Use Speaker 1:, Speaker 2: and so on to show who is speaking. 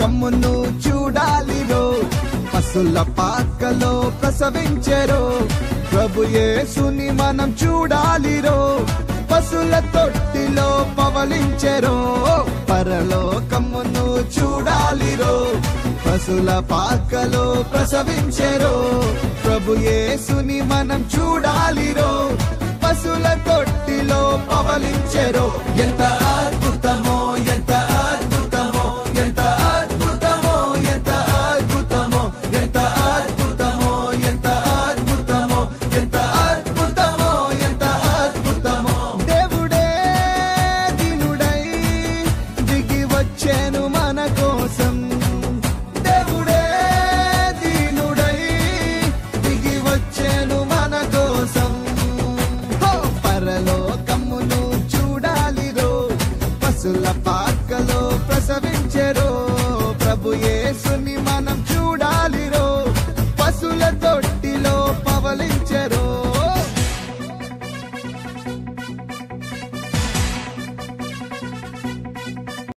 Speaker 1: కమ్మును చూడాలిరో పశుల పాకలో ప్రసవించెరో ప్రభు యేసుని మనం చూడాలిరో పశుల తొట్టిలో పవలించెరో పరలోకమును చూడాలిరో పశుల పాకలో ప్రసవించెరో ప్రభు యేసుని మనం చూడాలిరో పశుల తొట్టిలో పవలించెరో ఎంత అద్భుతమో ఎంత అద్భుతమో ఎంత అద్భుతమో ఎంత అద్భుతమో ఎంత అద్భుతమో ఎంత అద్భుతమో ఎంత అద్భుతమో ఎంత అద్భుతమో దేవుడే దీనుడై దిగి వచ్చాను మన కోసం దేవుడే దీనుడై దిగి వచ్చాను మన కోసం హో! పరలోకమును చూడాలిరో పశుల పాకలో ప్రసవించెరో ప్రభు